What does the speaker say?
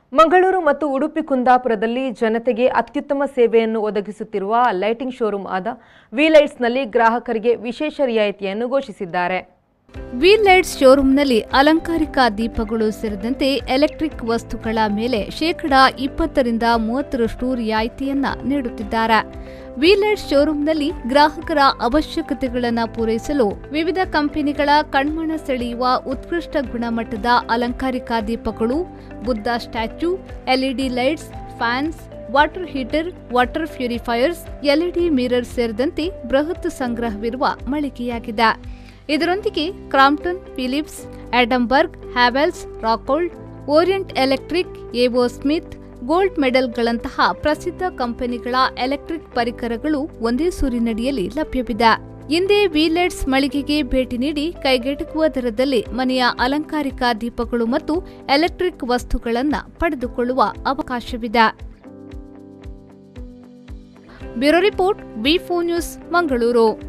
ಮಂಗಳೂರು ಮತ್ತು ಉಡುಪಿ ಕುಂದಾಪುರದಲ್ಲಿ ಜನತೆಗೆ ಅತ್ಯುತ್ತಮ ಸೇವೆಯನ್ನು ಒದಗಿಸುತ್ತಿರುವ ಲೈಟಿಂಗ್ ಶೋರೂಮ್ ಆದ ವಿ ಲೈಟ್ಸ್ನಲ್ಲಿ ಗ್ರಾಹಕರಿಗೆ ವಿಶೇಷ ರಿಯಾಯಿತಿಯನ್ನು ಘೋಷಿಸಿದ್ದಾರೆ ವಿ ಲೈಟ್ಸ್ ಶೋರೂಂನಲ್ಲಿ ಅಲಂಕಾರಿಕ ದೀಪಗಳು ಸೇರಿದಂತೆ ಎಲೆಕ್ಟ್ರಿಕ್ ವಸ್ತುಗಳ ಮೇಲೆ ಶೇಕಡಾ ಇಪ್ಪತ್ತರಿಂದ ಮೂವತ್ತರಷ್ಟು ರಿಯಾಯಿತಿಯನ್ನ ನೀಡುತ್ತಿದ್ದಾರೆ ವಿ ಲೈಟ್ಸ್ ಶೋರೂಂನಲ್ಲಿ ಗ್ರಾಹಕರ ಅವಶ್ಯಕತೆಗಳನ್ನು ಪೂರೈಸಲು ವಿವಿಧ ಕಂಪನಿಗಳ ಕಣ್ಮನ ಸೆಳೆಯುವ ಉತ್ಕೃಷ್ಟ ಗುಣಮಟ್ಟದ ಅಲಂಕಾರಿಕ ದೀಪಗಳು Buddha statue LED lights fans water heater water purifiers LED mirror ಸೇರಿದಂತೆ ಬೃಹತ್ ಸಂಗ್ರಹವಿರುವ ಮಳಿಗೆಯಾಗಿದೆ ಇದರೊಂದಿಗೆ ಕ್ರಾಂಪ್ಟನ್ ಫಿಲಿಪ್ಸ್ ಆಡಂಬರ್ಗ್ Havells Racold Orient Electric AO Smith Gold ಮೆಡಲ್ಗಳಂತಹ ಪ್ರಸಿದ್ಧ ಕಂಪನಿಗಳ ಎಲೆಕ್ಟ್ರಿಕ್ ಪರಿಕರಗಳು ಒಂದೇ ಸೂರಿನಡಿಯಲ್ಲಿ ಲಭ್ಯವಿದೆ ಹಿಂದೆ ವಿಲೈಟ್ಸ್ ಮಳಿಗೆಗೆ ಭೇಟಿ ನೀಡಿ ಕೈಗೆಟುಕುವ ದರದಲ್ಲಿ ಮನೆಯ ಅಲಂಕಾರಿಕ ದೀಪಗಳು ಮತ್ತು ಎಲೆಕ್ಟ್ರಿಕ್ ವಸ್ತುಗಳನ್ನು ಪಡೆದುಕೊಳ್ಳುವ ಅವಕಾಶವಿದೆ bureau report B news Mangaluru